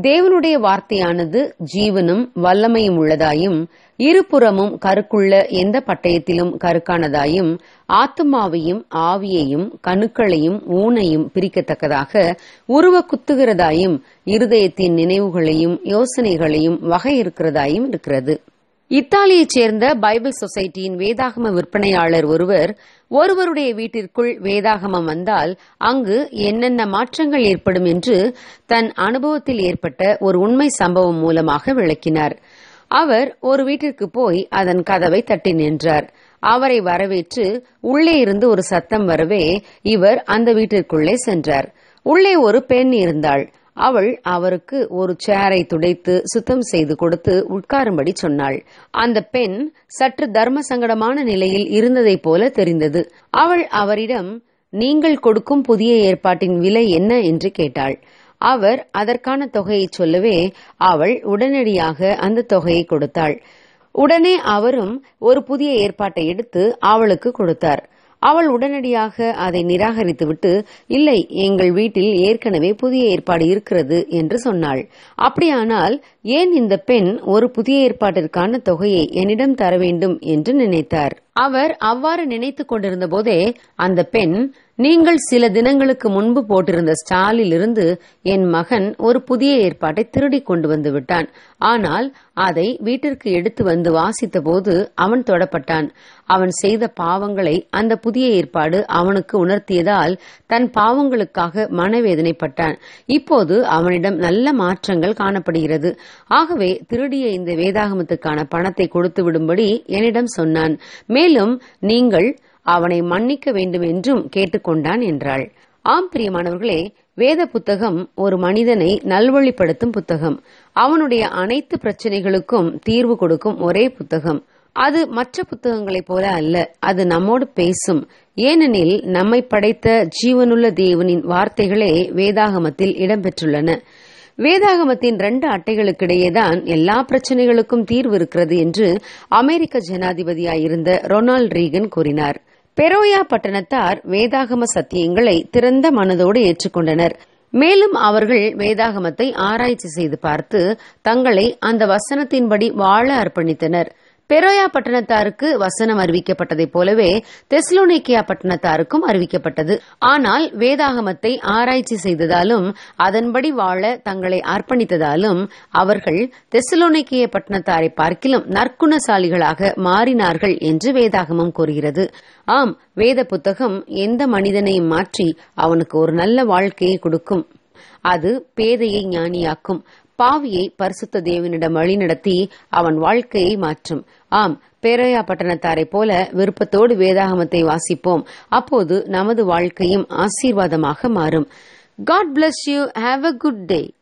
தேவனுடைய வார்த்தையானது ஜீவனும் வல்லமையும் உள்ளதாயும் இருபுறமும் கருக்குள்ள எந்த பட்டயத்திலும் கருக்கானதாயும் ஆத்துமாவையும் ஆவியையும் கணுக்களையும் ஊனையும் பிரிக்கத்தக்கதாக உருவ குத்துகிறதாயும் இருதயத்தின் நினைவுகளையும் யோசனைகளையும் வகை இருக்கிறதாயும் இருக்கிறது இத்தாலியைச் சேர்ந்த பைபிள் சொசைட்டியின் வேதாகம விற்பனையாளர் ஒருவர் ஒருவருடைய வீட்டிற்குள் வேதாகமம் வந்தால் அங்கு என்னென்ன மாற்றங்கள் ஏற்படும் என்று தன் அனுபவத்தில் ஏற்பட்ட ஒரு உண்மை சம்பவம் மூலமாக விளக்கினார் அவர் ஒரு வீட்டிற்கு போய் அதன் கதவை தட்டி நின்றார் அவரை வரவேற்று உள்ளே இருந்து ஒரு சத்தம் வரவே இவர் அந்த வீட்டிற்குள்ளே சென்றார் உள்ளே ஒரு பெண் இருந்தாள் அவள் அவருக்கு ஒரு சேரை துடைத்து சுத்தம் செய்து கொடுத்து உட்காரும்படி சொன்னாள் அந்த பெண் சற்று தர்ம சங்கடமான நிலையில் இருந்ததைப் போல தெரிந்தது அவள் அவரிடம் நீங்கள் கொடுக்கும் புதிய ஏற்பாட்டின் விலை என்ன என்று கேட்டாள் அவர் அதற்கான தொகையை சொல்லவே அவள் உடனடியாக அந்த தொகையை கொடுத்தாள் உடனே அவரும் ஒரு புதிய ஏற்பாட்டை எடுத்து அவளுக்கு கொடுத்தார் அவள் உடனடியாக அதை நிராகரித்துவிட்டு இல்லை எங்கள் வீட்டில் ஏற்கனவே புதிய ஏற்பாடு இருக்கிறது என்று சொன்னாள் அப்படியானால் ஏன் இந்த பெண் ஒரு புதிய ஏற்பாட்டிற்கான தொகையை என்னிடம் தர வேண்டும் என்று நினைத்தார் அவர் அவ்வாறு நினைத்துக் கொண்டிருந்த போதே அந்த பெண் நீங்கள் சில தினங்களுக்கு முன்பு போட்டிருந்த ஸ்டாலில் இருந்து என் மகன் ஒரு புதிய ஏற்பாட்டை திருடி கொண்டு வந்து விட்டான் ஆனால் அதை வீட்டிற்கு எடுத்து வந்து வாசித்த போது அவன் தொடப்பட்டான் அவன் செய்த பாவங்களை அந்த புதிய ஏற்பாடு அவனுக்கு உணர்த்தியதால் தன் பாவங்களுக்காக மனவேதனைப்பட்டான் இப்போது அவனிடம் நல்ல மாற்றங்கள் காணப்படுகிறது ஆகவே திருடிய இந்த வேதாகமத்துக்கான பணத்தை கொடுத்து விடும்படி என்னிடம் சொன்னான் மேலும் நீங்கள் அவனை மன்னிக்க வேண்டும் என்றும் கேட்டுக்கொண்டான் என்றாள் ஆம் பிரியமானவர்களே வேத புத்தகம் ஒரு மனிதனை நல்வழிப்படுத்தும் புத்தகம் அவனுடைய அனைத்து பிரச்சனைகளுக்கும் தீர்வு கொடுக்கும் ஒரே புத்தகம் அது மற்ற புத்தகங்களைப் போல அல்ல அது நம்மோடு பேசும் ஏனெனில் நம்மை படைத்த ஜீவனுள்ள தேவனின் வார்த்தைகளே வேதாகமத்தில் இடம்பெற்றுள்ளன வேதாகமத்தின் ரெண்டு அட்டைகளுக்கிடையேதான் எல்லா பிரச்சனைகளுக்கும் தீர்வு இருக்கிறது என்று அமெரிக்க ஜனாதிபதியாயிருந்த ரொனால்ட் ரீகன் கூறினார் பெரோயா பட்டணத்தார் வேதாகம சத்தியங்களை திறந்த மனதோடு ஏற்றுக்கொண்டனர் மேலும் அவர்கள் வேதாகமத்தை ஆராய்ச்சி செய்து பார்த்து தங்களை அந்த வசனத்தின்படி வாழ அர்ப்பணித்தனர் பெரோயா பட்டணத்தாருக்கு வசனம் அறிவிக்கப்பட்டதைப் போலவே தெஸ்லோனிக்கியா பட்டணத்தாருக்கும் அறிவிக்கப்பட்டது ஆனால் வேதாகமத்தை ஆராய்ச்சி செய்ததாலும் அதன்படி வாழ தங்களை அர்ப்பணித்ததாலும் அவர்கள் தெஸ்லோனிக்கிய பட்டணத்தாரை பார்க்கிலும் நற்குணசாலிகளாக மாறினார்கள் என்று வேதாகமம் கூறுகிறது ஆம் வேத புத்தகம் எந்த மனிதனையும் மாற்றி அவனுக்கு ஒரு நல்ல வாழ்க்கையை கொடுக்கும் அது பேதையை ஞானியாக்கும் பாவியை பரிசுத்த தேவனிடம் வழிநடத்தி அவன் வாழ்க்கையை மாற்றும் ஆம் பேரையா பட்டணத்தாரை போல விருப்பத்தோடு வேதாகமத்தை வாசிப்போம் அப்போது நமது வாழ்க்கையும் ஆசீர்வாதமாக மாறும் God bless you have a good day